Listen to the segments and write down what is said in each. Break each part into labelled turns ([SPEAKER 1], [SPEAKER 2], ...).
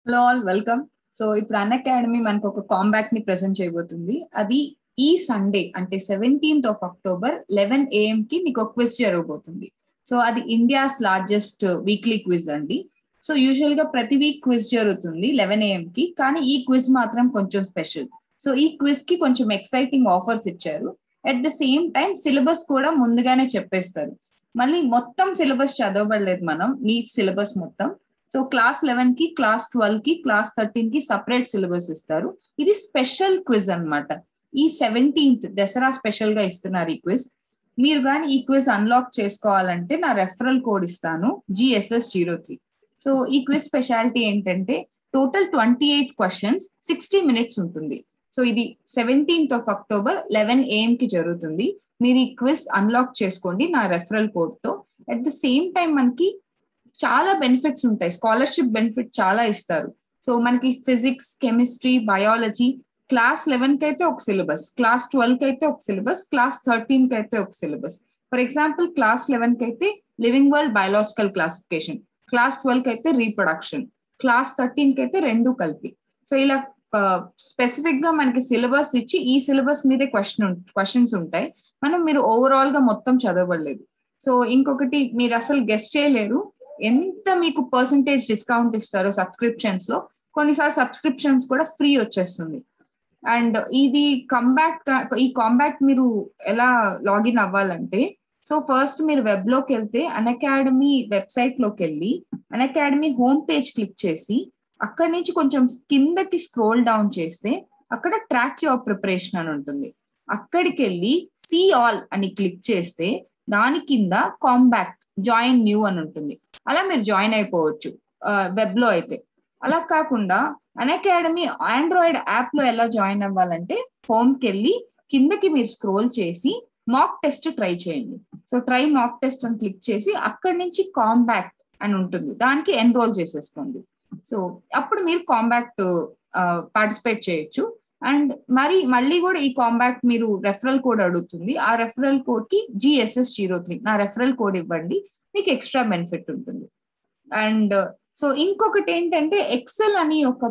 [SPEAKER 1] hello all welcome so ఇప్పుడు అన్ academy మనకు ఒక కాంబాక్ట్ ని ప్రెసెంట్ చేయబోతుంది అది ఈ సండే అంటే seventeenth of October eleven AM కి మీకు ఒక క్విజ్ జరగబోతుంది సో అది ఇండియాస్ లార్జెస్ట్ వీక్లీ క్విజ్ అండి సో యూజువల్ గా ప్రతి వీక్ క్విజ్ జరుగుతుంది లెవెన్ ఏఎం కి కానీ ఈ క్విజ్ మాత్రం కొంచెం స్పెషల్ సో ఈ క్విజ్ కి కొంచెం ఎక్సైటింగ్ ఆఫర్స్ ఇచ్చారు at the same time syllabus కూడా ముందుగానే చెప్పేస్తారు మళ్ళీ మొత్తం సిలబస్ చదవబడలేదు మనం నీట్ సిలబస్ మొత్తం సో క్లాస్ లెవెన్ కి క్లాస్ ట్వెల్వ్ కి క్లాస్ థర్టీన్ కి సపరేట్ సిలబస్ ఇస్తారు ఇది స్పెషల్ క్విజ్ అనమాట ఈ సెవెంటీన్త్ దసరా స్పెషల్ గా ఇస్తున్నారు ఈ క్విజ్ మీరు కానీ ఈ క్విజ్ అన్లాక్ చేసుకోవాలంటే నా రెఫరల్ కోడ్ ఇస్తాను జిఎస్ఎస్ జీరో త్రీ సో ఈ క్విజ్ స్పెషాలిటీ ఏంటంటే total twenty eight questions sixty minutes ఉంటుంది సో ఇది seventeenth of October eleven AM కి జరుగుతుంది మీరు ఈ క్విజ్ అన్లాక్ చేసుకోండి నా రెఫరల్ కోడ్ తో అట్ ద సేమ్ టైం మనకి చాలా బెనిఫిట్స్ ఉంటాయి స్కాలర్షిప్ బెనిఫిట్ చాలా ఇస్తారు సో మనకి physics chemistry biology class eleven కి అయితే ఒక సిలబస్ క్లాస్ ట్వెల్వ్ కి అయితే ఒక సిలబస్ క్లాస్ థర్టీన్ కి అయితే ఒక syllabus for example class eleven కి అయితే living world biological classification class twelve కి అయితే రీప్రొడక్షన్ క్లాస్ థర్టీన్ కి అయితే రెండు కలిపి సో ఇలా స్పెసిఫిక్ గా మనకి సిలబస్ ఇచ్చి ఈ సిలబస్ మీదే క్వశ్చన్ క్వశ్చన్స్ ఉంటాయి మనం మీరు ఓవరాల్ గా మొత్తం చదవబడలేదు సో ఇంకొకటి మీరు అసలు గెస్ట్ చేయలేరు ఎంత మీకు పర్సంటేజ్ డిస్కౌంట్ ఇస్తారో సబ్స్క్రిప్షన్స్ లో కొన్నిసార్లు సబ్స్క్రిప్షన్స్ కూడా ఫ్రీ వచ్చేస్తుంది అండ్ ఇది కంబ్యాక్ ఈ కాంబాక్ట్ మీరు ఎలా లాగిన్ అవ్వాలంటే సో ఫస్ట్ మీరు వెబ్ లోకి వెళ్తే అన్ అకాడమీ వెబ్సైట్ లోకి వెళ్ళి Unacademy home page click చేసి అక్కడి నుంచి కొంచెం కిందకి స్క్రోల్ డౌన్ చేస్తే అక్కడ ట్రాక్ యువర్ ప్రిపరేషన్ అని ఉంటుంది అక్కడికి వెళ్ళి సి ఆల్ అని క్లిక్ చేస్తే దాని కింద కాంబాక్ట్ జాయిన్ న్యూ అని ఉంటుంది అలా మీరు జాయిన్ అయిపోవచ్చు వెబ్ లో అయితే అలా కాకుండా అన్ అకాడమీ ఆండ్రాయిడ్ యాప్ లో ఎలా జాయిన్ అవ్వాలంటే హోమ్ కి వెళ్ళి కిందకి మీరు స్క్రోల్ చేసి మాక్ టెస్ట్ ట్రై చేయండి సో ట్రై మాక్ టెస్ట్ అని క్లిక్ చేసి అక్కడి నుంచి కాంబాక్ట్ అని ఉంటుంది దానికి ఎన్రోల్ చేసేసుకోండి సో అప్పుడు మీరు కాంబాక్ట్ పార్టిసిపేట్ చేయొచ్చు అండ్ మరి మళ్ళీ కూడా ఈ కాంబాక్ట్ మీరు రెఫరల్ కోడ్ అడుగుతుంది ఆ రెఫరల్ కోడ్ కి జిఎస్ఎస్ జీరో త్రీ నా రెఫరల్ కోడ్ ఇవ్వండి మీకు ఎక్స్ట్రా బెనిఫిట్ ఉంటుంది అండ్ సో ఇంకొకటి ఏంటంటే ఎక్సెల్ అని ఒక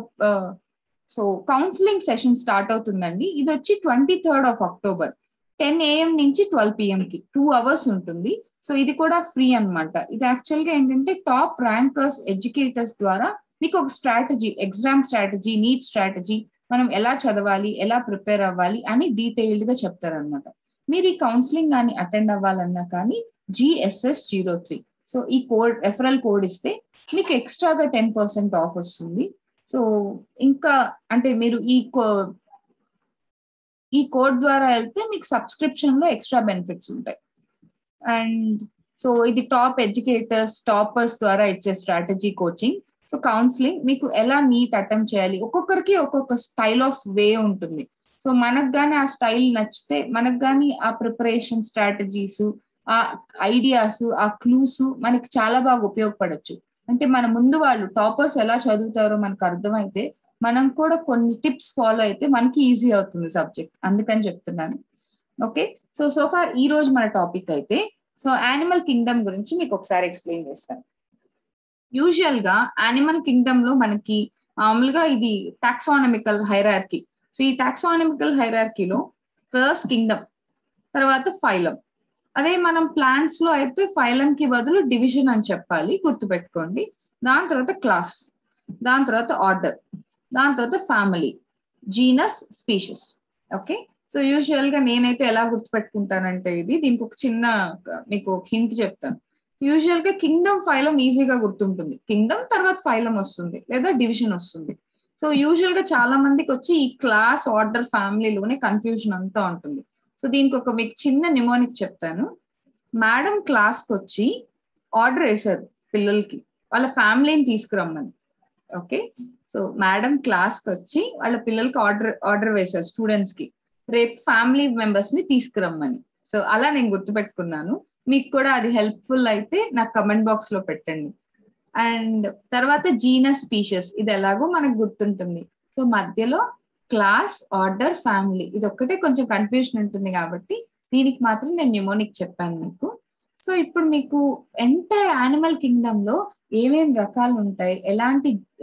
[SPEAKER 1] సో కౌన్సిలింగ్ సెషన్ స్టార్ట్ అవుతుందండి ఇది వచ్చి twenty third of October ten AM నుంచి ట్వెల్వ్ పిఎం కి టూ అవర్స్ ఉంటుంది సో ఇది కూడా ఫ్రీ అనమాట ఇది యాక్చువల్ గా ఏంటంటే టాప్ ర్యాంకర్స్ ఎడ్యుకేటర్స్ ద్వారా మీకు ఒక strategy exam strategy NEET strategy మనం ఎలా చదవాలి ఎలా ప్రిపేర్ అవ్వాలి అని డీటెయిల్డ్ గా చెప్తారనమాట మీరు ఈ కౌన్సిలింగ్ కానీ అటెండ్ అవ్వాలన్నా కానీ జిఎస్ఎస్ జీరో త్రీ సో ఈ కోడ్ రెఫరల్ కోడ్ ఇస్తే మీకు ఎక్స్ట్రాగా టెన్ పర్సెంట్ ఆఫ్ వస్తుంది సో ఇంకా అంటే మీరు ఈ ఈ కోడ్ ద్వారా వెళ్తే మీకు సబ్స్క్రిప్షన్ లో ఎక్స్ట్రా బెనిఫిట్స్ ఉంటాయి అండ్ సో ఇది టాప్ ఎడ్యుకేటర్స్ టాపర్స్ ద్వారా ఇచ్చే స్ట్రాటజీ కోచింగ్ సో కౌన్సిలింగ్ మీకు ఎలా నీట్ అటెంప్ట్ చేయాలి ఒక్కొక్కరికి ఒక్కొక్క స్టైల్ ఆఫ్ వే ఉంటుంది సో మనకు కానీ ఆ స్టైల్ నచ్చితే మనకు కానీ ఆ ప్రిపరేషన్ స్ట్రాటజీస్ ఆ ఐడియాస్ ఆ క్లూస్ మనకి చాలా బాగా ఉపయోగపడచ్చు అంటే మన ముందు వాళ్ళు టాపర్స్ ఎలా చదువుతారో మనకు అర్థమైతే మనం కూడా కొన్ని టిప్స్ ఫాలో అయితే మనకి ఈజీ అవుతుంది సబ్జెక్ట్ అందుకని చెప్తున్నాను ఓకే సో సో ఫార్ ఈ రోజు మన టాపిక్ అయితే సో యానిమల్ కింగ్డమ్ గురించి మీకు ఒకసారి ఎక్స్ప్లెయిన్ చేస్తాను యూజువల్ గా యానిమల్ కింగ్డమ్ లో మనకి మామూలుగా ఇది టాక్సానమికల్ హైరార్కీ సో ఈ టాక్సానమికల్ హైరార్కీలో ఫస్ట్ కింగ్డమ్ తర్వాత ఫైలం అదే మనం ప్లాన్స్ లో అయితే ఫైలం కి బదులు డివిజన్ అని చెప్పాలి గుర్తుపెట్టుకోండి దాని తర్వాత క్లాస్ దాని తర్వాత ఆర్డర్ దాని తర్వాత family genus species okay so usual గా నేనైతే ఎలా గుర్తుపెట్టుకుంటానంటే ఇది దీనికి ఒక చిన్న మీకు హింట్ చెప్తాను యూజువల్ గా కింగ్డమ్ ఫైలం ఈజీగా గుర్తుంటుంది కింగ్డమ్ తర్వాత ఫైలం వస్తుంది లేదా డివిజన్ వస్తుంది సో యూజువల్ గా చాలా మందికి వచ్చి ఈ క్లాస్ ఆర్డర్ ఫ్యామిలీలోనే కన్ఫ్యూజన్ అంతా ఉంటుంది సో దీనికి ఒక మీకు చిన్న నిమోనిక్ చెప్తాను మేడం క్లాస్కి వచ్చి ఆర్డర్ వేశారు పిల్లలకి వాళ్ళ ఫ్యామిలీని తీసుకురమ్మని ఓకే సో మేడం క్లాస్కి వచ్చి వాళ్ళ పిల్లలకి ఆర్డర్ ఆర్డర్ వేశారు స్టూడెంట్స్ కి రేపు ఫ్యామిలీ మెంబర్స్ ని తీసుకురమ్మని సో అలా నేను గుర్తుపెట్టుకున్నాను మీకు కూడా అది హెల్ప్ఫుల్ అయితే నాకు కమెంట్ బాక్స్ లో పెట్టండి అండ్ తర్వాత జీనస్ స్పీషియస్ ఇది ఎలాగో మనకు గుర్తుంటుంది సో మధ్యలో క్లాస్ ఆర్డర్ ఫ్యామిలీ ఇది ఒక్కటే కొంచెం కన్ఫ్యూజన్ ఉంటుంది కాబట్టి దీనికి మాత్రం నేను న్యూమోనిక్ చెప్పాను మీకు సో ఇప్పుడు మీకు ఎంటైర్ యానిమల్ కింగ్డమ్ లో ఏమేం రకాలు ఉంటాయి ఎలాంటి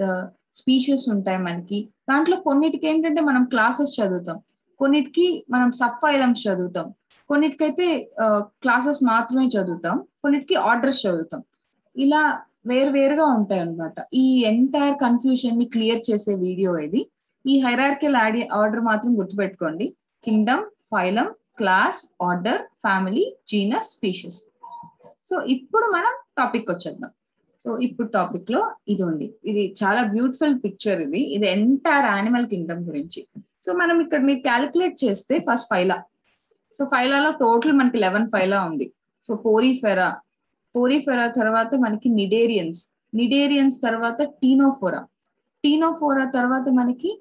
[SPEAKER 1] స్పీషీస్ ఉంటాయి మనకి దాంట్లో కొన్నిటికి ఏంటంటే మనం క్లాసెస్ చదువుతాం కొన్నిటికి మనం సబ్ ఫైలమ్స్ చదువుతాం కొన్నిటికైతే క్లాసెస్ మాత్రమే చదువుతాం కొన్నిటికి ఆర్డర్స్ చదువుతాం ఇలా వేరు వేరుగా ఉంటాయి అనమాట ఈ ఎంటైర్ కన్ఫ్యూజన్ ని క్లియర్ చేసే వీడియో ఇది ఈ హైరార్కిల్ ఆర్డర్ మాత్రం గుర్తుపెట్టుకోండి kingdom phylum class order family genus species so ఇప్పుడు మనం టాపిక్ వచ్చేద్దాం సో ఇప్పుడు టాపిక్ లో ఇది ఉంది ఇది చాలా బ్యూటిఫుల్ పిక్చర్ ఇది ఇది ఎంటైర్ యానిమల్ కింగ్డమ్ గురించి సో మనం ఇక్కడ మీరు క్యాలిక్యులేట్ చేస్తే ఫస్ట్ ఫైలా సో ఫైలాలో టోటల్ మనకి లెవెన్ ఫైలా ఉంది సో పోరీఫెరా పోరీఫెరా తర్వాత మనకి నిడేరియన్స్ నిడేరియన్స్ తర్వాత టీనోఫోరా టీనోఫోరా తర్వాత మనకి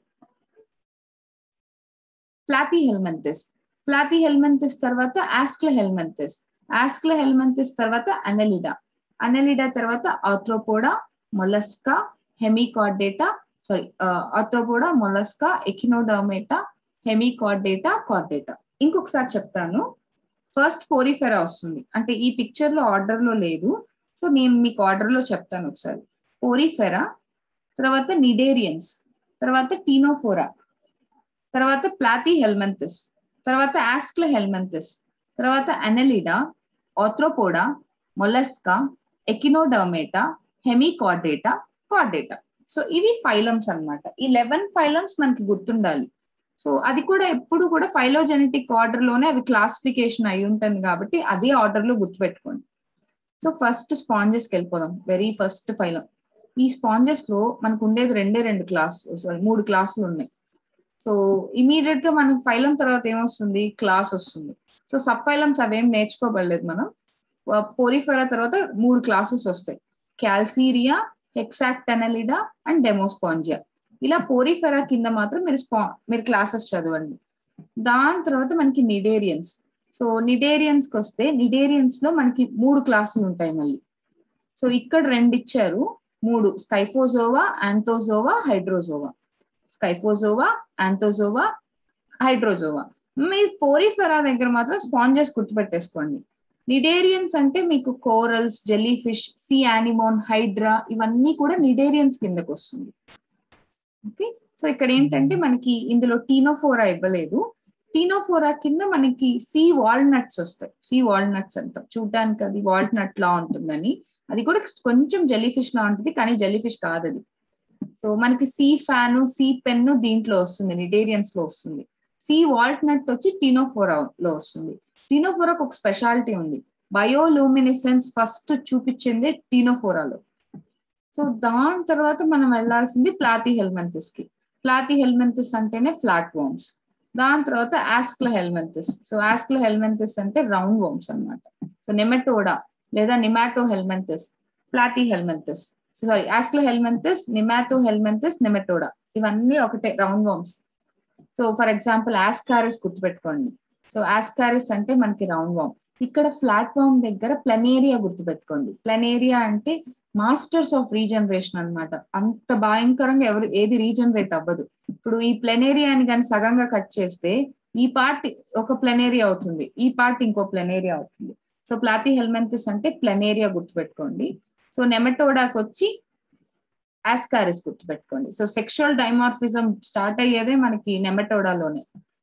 [SPEAKER 1] ప్లాతి హెల్మెంతిస్ ప్లాతి హెల్మెంతిస్ తర్వాత ఆస్క్ల హెల్మెంతిస్ ఆస్క్ల హెల్మెంతిస్ తర్వాత అనెలిడా అనెలిడా తర్వాత Arthropoda Mollusca Hemichordata sorry Arthropoda Mollusca Echinodermata Hemichordata Chordata ఇంకొకసారి చెప్తాను ఫస్ట్ పోరిఫెరా వస్తుంది అంటే ఈ పిక్చర్ లో ఆర్డర్ లో లేదు సో నేను మీకు ఆర్డర్ లో చెప్తాను ఒకసారి పోరిఫెరా తర్వాత నిడేరియన్స్ తర్వాత టీనోఫోరా తర్వాత ప్లాతి హెల్మెంతిస్ తర్వాత ఆస్క్ల హెల్మెంతిస్ తర్వాత Annelida Arthropoda Mollusca Echinodermata Hemichordata Chordata so ఇవి ఫైలమ్స్ అనమాట ఈ లెవెన్ ఫైలమ్స్ మనకి గుర్తుండాలి సో అది కూడా ఎప్పుడు కూడా ఫైలోజెనెటిక్ ఆర్డర్ లోనే అవి క్లాసిఫికేషన్ అయి ఉంటుంది కాబట్టి అదే ఆర్డర్ లో గుర్తుపెట్టుకోండి సో ఫస్ట్ స్పాంజెస్కి వెళ్ళిపోదాం వెరీ ఫస్ట్ ఫైలం ఈ స్పాంజెస్ లో మనకు ఉండేది రెండే రెండు క్లాస్ సారీ మూడు క్లాసులు ఉన్నాయి సో ఇమీడియట్ గా మనకి ఫైలం తర్వాత ఏమొస్తుంది క్లాస్ వస్తుంది సో సబ్ ఫైలమ్స్ అవేం నేర్చుకోబడలేదు మనం పోరిఫెరా తర్వాత మూడు క్లాసెస్ వస్తాయి క్యాల్సీరియా హెక్సాక్టనలిడా అండ్ డెమోస్పాంజియా ఇలా పోరిఫెరా కింద మాత్రం మీరు స్పా మీరు క్లాసెస్ చదవండి దాని తర్వాత మనకి నిడేరియన్స్ సో నిడేరియన్స్ కి వస్తే నిడేరియన్స్ లో మనకి మూడు క్లాసులు ఉంటాయి మళ్ళీ సో ఇక్కడ రెండు ఇచ్చారు మూడు Scyphozoa Anthozoa Hydrozoa Scyphozoa Anthozoa Hydrozoa మీరు పోరిఫెరా దగ్గర మాత్రం స్పాంజెస్ గుర్తుపెట్టేసుకోండి నిడేరియన్స్ అంటే మీకు corals jellyfish sea anemone hydra ఇవన్నీ కూడా నిడేరియన్స్ కిందకు వస్తుంది ఓకే సో ఇక్కడ ఏంటంటే మనకి ఇందులో టీనోఫోరా ఇవ్వలేదు టీనోఫోరా కింద మనకి సీ వాల్నట్స్ వస్తాయి సీ వాల్నట్స్ అంటాం చూడడానికి అది వాల్నట్ లా ఉంటుందని అది కూడా కొంచెం జెల్లీ ఫిష్ లా ఉంటుంది కానీ జెల్లీ ఫిష్ కాదు అది సో మనకి సీ ఫ్యాన్ సీ పెన్ దీంట్లో వస్తుంది నిడేరియన్స్ లో వస్తుంది సీ వాల్నట్ వచ్చి టీనోఫోరా లో వస్తుంది టీనోఫోరాకు ఒక స్పెషాలిటీ ఉంది బయోలూమినిసెన్స్ ఫస్ట్ చూపించింది టీనోఫోరాలో సో దాని తర్వాత మనం వెళ్లాల్సింది ప్లాతి హెల్మెంతిస్ కి ప్లాతి హెల్మెంతిస్ అంటేనే ఫ్లాట్ వామ్స్ దాని తర్వాత Aschelminthes so Aschelminthes అంటే రౌండ్ వామ్స్ అనమాట సో నెమెటోడా లేదా Nematohelminthes Platyhelminthes so sorry Aschelminthes Nematohelminthes Nematoda ఇవన్నీ ఒకటే round worms so for example Ascaris గుర్తుపెట్టుకోండి సో ఆస్కారిస్ అంటే మనకి రౌండ్ వామ్ ఇక్కడ ఫ్లాట్ వామ్ దగ్గర ప్లనేరియా గుర్తుపెట్టుకోండి ప్లనేరియా అంటే మాస్టర్స్ ఆఫ్ రీజనరేషన్ అనమాట అంత భయంకరంగా ఎవరు ఏది రీజనరేట్ అవ్వదు ఇప్పుడు ఈ ప్లెనేరియాని కానీ సగంగా కట్ చేస్తే ఈ పార్ట్ ఒక ప్లెనేరియా అవుతుంది ఈ పార్ట్ ఇంకో ప్లెనేరియా అవుతుంది సో ప్లాతి హెల్మెంతిస్ అంటే ప్లెనేరియా గుర్తుపెట్టుకోండి సో నెమటోడాకి వచ్చి ఆస్కారిస్ గుర్తుపెట్టుకోండి సో సెక్షువల్ డైమార్ఫిజం స్టార్ట్ అయ్యేదే మనకి నెమటోడాలోనే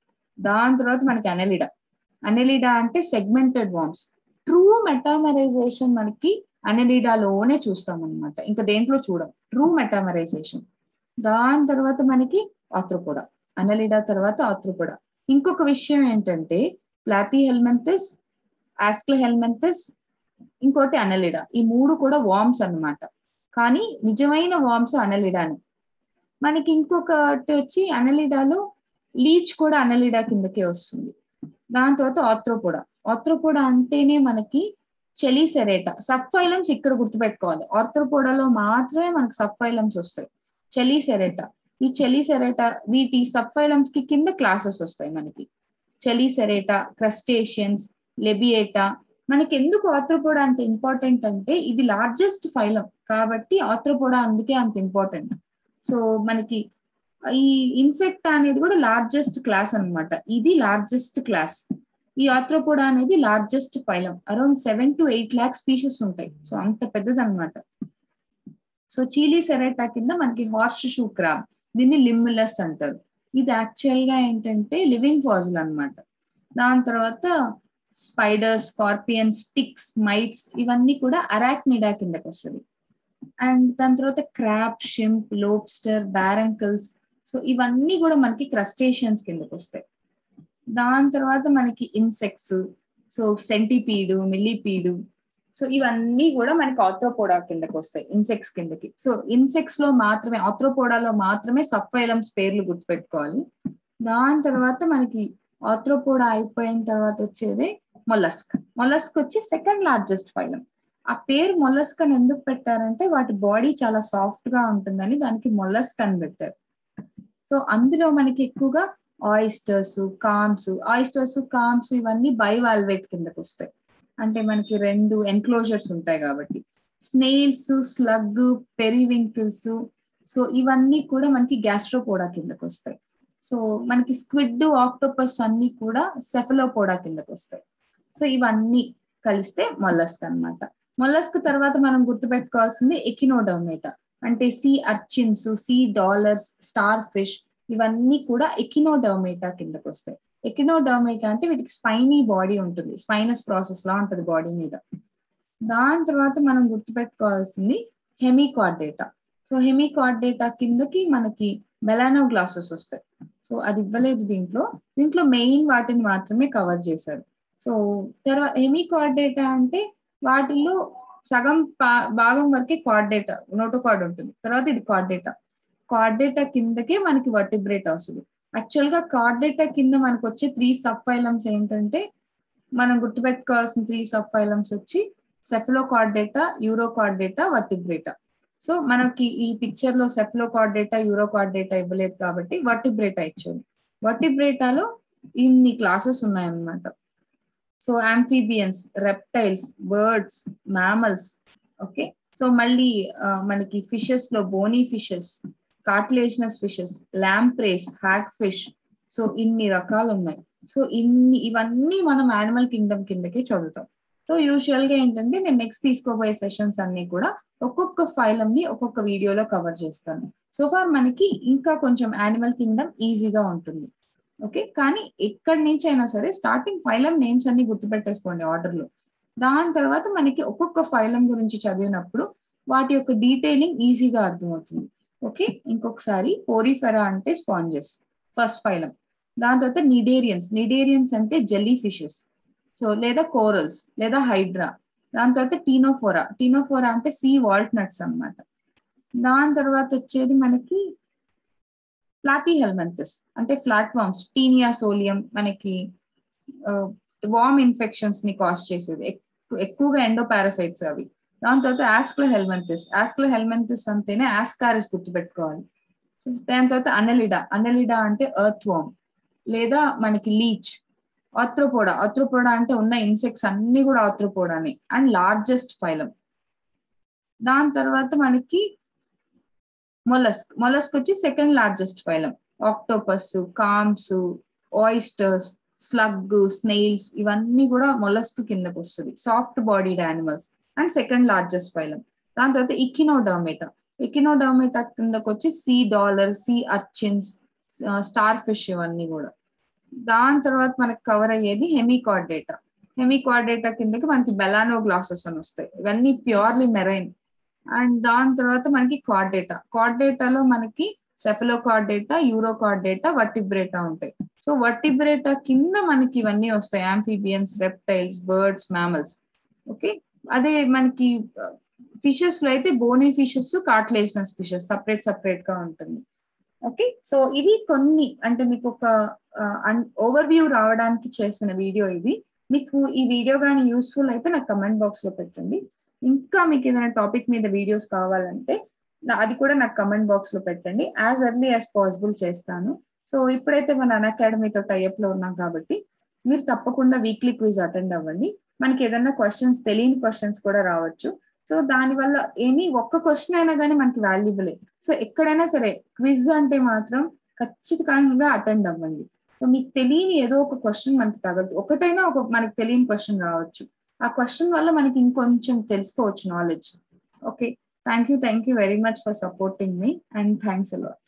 [SPEAKER 1] దాని తర్వాత మనకి అనెలిడా అనెలిడా అంటే సెగ్మెంటెడ్ వామ్స్ ట్రూ మెటామరైజేషన్ మనకి అనెలిడాలోనే చూస్తాం అనమాట ఇంకా దేంట్లో చూడం ట్రూ మెటామరైజేషన్ దాని తర్వాత మనకి ఆత్రోపోడా అనెలిడా తర్వాత ఆత్రోపోడా ఇంకొక విషయం ఏంటంటే ప్లాతి హెల్మెంతిస్ ఆస్క్ల హెల్మెంతిస్ ఇంకోటి అనెలిడా ఈ మూడు కూడా వామ్స్ అన్నమాట కానీ నిజమైన వామ్స్ అనెలిడాని మనకి ఇంకొకటి వచ్చి అనెలిడాలో లీచ్ కూడా అనెలిడా కిందకే వస్తుంది దాని తర్వాత ఆత్రోపోడా ఆత్రోపోడా అంటేనే మనకి చెలీసెరేటా సబ్ ఫైలమ్స్ ఇక్కడ గుర్తుపెట్టుకోవాలి ఆర్థ్రోపోడాలో మాత్రమే మనకి సబ్ ఫైలమ్స్ వస్తాయి చెలీసెరేటా ఈ చెలీసెరేటా వీటి సబ్ ఫైలమ్స్ కి కింద క్లాసెస్ వస్తాయి మనకి చెలీసెరేటా క్రస్టేషియన్స్ లెబియేటా మనకి ఎందుకు ఆర్థ్రోపోడా అంత ఇంపార్టెంట్ అంటే ఇది లార్జెస్ట్ ఫైలం కాబట్టి ఆర్థ్రోపోడా అందుకే అంత ఇంపార్టెంట్ సో మనకి ఈ ఇన్సెక్ట్ అనేది కూడా లార్జెస్ట్ క్లాస్ అనమాట ఇది లార్జెస్ట్ క్లాస్ ఈ ఆర్థ్రోపోడా అనేది largest phylum around seven to eight lakh species ఉంటాయి సో అంత పెద్దదన్నమాట సో చీలీ సెరైటా కింద మనకి హార్స్ షూ క్రాబ్ దీన్ని లిమ్లెస్ అంటారు ఇది యాక్చువల్ గా ఏంటంటే లివింగ్ ఫాజిల్ అన్నమాట దాని తర్వాత స్పైడర్స్ స్కార్పియన్స్ టిక్స్ మైట్స్ ఇవన్నీ కూడా అరాక్నిడా కిందకి వస్తుంది అండ్ దాని తర్వాత crab shrimp lobster barnacles so ఇవన్నీ కూడా మనకి క్రస్టేషియన్స్ కిందకి వస్తాయి దాని తర్వాత మనకి insects so centipede millipede so ఇవన్నీ కూడా మనకి ఆథ్రోపోడా కిందకి వస్తాయి ఇన్సెక్ట్స్ కిందకి సో ఇన్సెక్ట్స్ లో మాత్రమే ఆథ్రోపోడాలో మాత్రమే సబ్ఫైలమ్స్ పేర్లు గుర్తుపెట్టుకోవాలి దాని తర్వాత మనకి ఆథ్రోపోడా అయిపోయిన తర్వాత వచ్చేది మొలస్క్ మొలస్క్ వచ్చి సెకండ్ లార్జెస్ట్ ఫైలం ఆ పేరు మొలస్క్ అని ఎందుకు పెట్టారంటే వాటి బాడీ చాలా సాఫ్ట్ గా ఉంటుందని దానికి మొలస్క్ అని పెట్టారు సో అందులో మనకి ఎక్కువగా ఆయిస్టర్స్ కామ్స్ ఆయిస్టర్స్ కామ్స్ ఇవన్నీ బైవాల్వేట్ కిందకి వస్తాయి అంటే మనకి రెండు ఎన్క్లోజర్స్ ఉంటాయి కాబట్టి స్నేల్స్ స్లగ్ పెరివింకిల్స్ సో ఇవన్నీ కూడా మనకి గ్యాస్ట్రోపోడా కిందకి వస్తాయి సో మనకి స్క్విడ్ ఆక్టోపస్ అన్ని కూడా సెఫలోపోడా కిందకి వస్తాయి సో ఇవన్నీ కలిస్తే మొల్లస్క్ అనమాట మొల్లస్క్ తర్వాత మనం గుర్తుపెట్టుకోవాల్సింది ఎకినోడర్మేటా అంటే sea urchins sea dollars starfish ఇవన్నీ కూడా ఎకినోడర్మేటా కిందకి వస్తాయి ఎకినోడర్మేటా అంటే వీటికి స్పైనీ బాడీ ఉంటుంది స్పైనస్ ప్రాసెస్ లా ఉంటుంది బాడీ మీద దాని తర్వాత మనం గుర్తుపెట్టుకోవాల్సింది హెమికార్డేటా సో హెమికార్డేటా కిందకి మనకి మెలానో గ్లాసెస్ వస్తాయి సో అది ఇవ్వలేదు దీంట్లో దీంట్లో మెయిన్ వాటిని మాత్రమే కవర్ చేశారు సో తర్వాత హెమికార్డేటా అంటే వాటిల్లో సగం భాగం వరకే కార్డేటా నోటోకార్డ్ ఉంటుంది తర్వాత ఇది కార్డేటా కార్డేటా కిందకే మనకి వర్టిబ్రేట్ వస్తుంది యాక్చువల్ గా కార్డేటా కింద మనకు వచ్చే త్రీ సబ్ ఫైలమ్స్ ఏంటంటే మనం గుర్తుపెట్టుకోవాల్సిన త్రీ సబ్ ఫైలమ్స్ వచ్చి cephalochordata urochordata vertebrata so మనకి ఈ పిక్చర్ లో సెఫ్లో కార్డేటా యూరో కార్డేటా ఇవ్వలేదు కాబట్టి వర్టిబ్రేటా ఇచ్చారు వర్టిబ్రేటాలో ఇన్ని క్లాసెస్ ఉన్నాయన్నమాట so amphibians reptiles birds mammals okay so మళ్ళీ మనకి ఫిషెస్ లో bony fishes cartilaginous fishes lampreys hagfish so ఇన్ని రకాలు ఉన్నాయి సో ఇన్ని ఇవన్నీ మనం యానిమల్ కింగ్డమ్ కిందకి చదువుతాం సో యూజువల్ గా ఏంటంటే నేను నెక్స్ట్ తీసుకోబోయే సెషన్స్ అన్ని కూడా ఒక్కొక్క ఫైలం ని ఒక్కొక్క వీడియోలో కవర్ చేస్తాను సో ఫార్ మనకి ఇంకా కొంచెం యానిమల్ కింగ్డమ్ ఈజీగా ఉంటుంది ఓకే కానీ ఎక్కడి నుంచి అయినా సరే స్టార్టింగ్ ఫైలం నేమ్స్ అన్ని గుర్తుపెట్టేసుకోండి ఆర్డర్ లో దాని తర్వాత మనకి ఒక్కొక్క ఫైలం గురించి చదివినప్పుడు వాటి యొక్క డీటెయిలింగ్ ఈజీగా అర్థమవుతుంది ఓకే ఇంకొకసారి పోరిఫెరా అంటే స్పాంజెస్ ఫస్ట్ ఫైలం దాని తర్వాత నిడేరియన్స్ నిడేరియన్స్ అంటే జెల్లీ ఫిషెస్ సో లేదా కోరల్స్ లేదా హైడ్రా దాని తర్వాత టీనోఫోరా టీనోఫోరా అంటే సీ వాల్ట్ నట్స్ అనమాట దాని తర్వాత వచ్చేది మనకి ఫ్లాటీ హెల్మెంథస్ అంటే ఫ్లాట్ వామ్స్ టీనియా సోలియం మనకి వామ్ ఇన్ఫెక్షన్స్ ని కాజ్ చేసేది ఎక్కువగా ఎండో పారాసైట్స్ అవి దాని తర్వాత ఆస్క్లో హెల్మెంథిస్ ఆస్క్లో హెల్మెంథిస్ అంటేనే ఆస్కారిస్ గుర్తుపెట్టుకోవాలి దాని తర్వాత అనలిడా అనలిడా అంటే ఎర్త్ వామ్ లేదా మనకి లీచ్ ఆథ్రోపోడా ఆథ్రోపోడా అంటే ఉన్న ఇన్సెక్ట్స్ అన్ని కూడా ఆథ్రోపోడాని అండ్ లార్జెస్ట్ ఫైలం దాని తర్వాత మనకి మొలస్క్ మొలస్క్ వచ్చి second largest phylum octopus clams oysters slug snails ఇవన్నీ కూడా మొలస్క్ కిందకు వస్తుంది soft bodied animals and second largest phylum దాని తర్వాత ఇకినోడర్మేటా ఇకినోడర్మేటా కిందకు వచ్చి sea dollar sea urchins starfish ఇవన్నీ కూడా దాని తర్వాత మనకు కవర్ అయ్యేది హెమికార్డేటా హెమికార్డేటా కిందకి మనకి బెలానో గ్లాసెస్ అని వస్తాయి ఇవన్నీ ప్యూర్లీ మెరైన్ అండ్ దాని తర్వాత మనకి కార్డేటా కార్డేటాలో మనకి cephalochordata urochordata vertebrata ఉంటాయి సో వర్టిబ్రేటా కింద మనకి ఇవన్నీ వస్తాయి amphibians reptiles birds mammals okay అదే మనకి ఫిషెస్ లో అయితే bony fishes cartilaginous fishes separate separate గా ఉంటుంది ఓకే సో ఇవి కొన్ని అంటే మీకు ఒక ఓవర్ వ్యూ రావడానికి చేసిన వీడియో ఇది మీకు ఈ వీడియో కానీ యూస్ఫుల్ అయితే నాకు కమెంట్ బాక్స్ లో పెట్టండి ఇంకా మీకు ఏదైనా టాపిక్ మీద వీడియోస్ కావాలంటే అది కూడా నాకు కమెంట్ బాక్స్ లో పెట్టండి యాజ్ ఎర్లీ యాజ్ పాసిబుల్ చేస్తాను సో ఇప్పుడైతే మన అన్ అకాడమీతో టైఅప్ లో ఉన్నాం కాబట్టి మీరు తప్పకుండా వీక్లీ క్విజ్ అటెండ్ అవ్వండి మనకి ఏదైనా క్వశ్చన్స్ తెలియని క్వశ్చన్స్ కూడా రావచ్చు సో దానివల్ల ఎనీ ఒక్క క్వశ్చన్ అయినా కానీ మనకి వాల్యుబులే సో ఎక్కడైనా సరే క్విజ్ అంటే మాత్రం ఖచ్చితంగా అటెండ్ అవ్వండి సో మీకు తెలియని ఏదో ఒక క్వశ్చన్ మనకి తగలదు ఒకటైనా ఒక మనకి తెలియని క్వశ్చన్ రావచ్చు ఆ క్వశ్చన్ వల్ల మనకి ఇంకొంచెం తెలుసుకోవచ్చు knowledge okay thank you thank you very much for supporting మీ అండ్ థ్యాంక్స్ అలాట్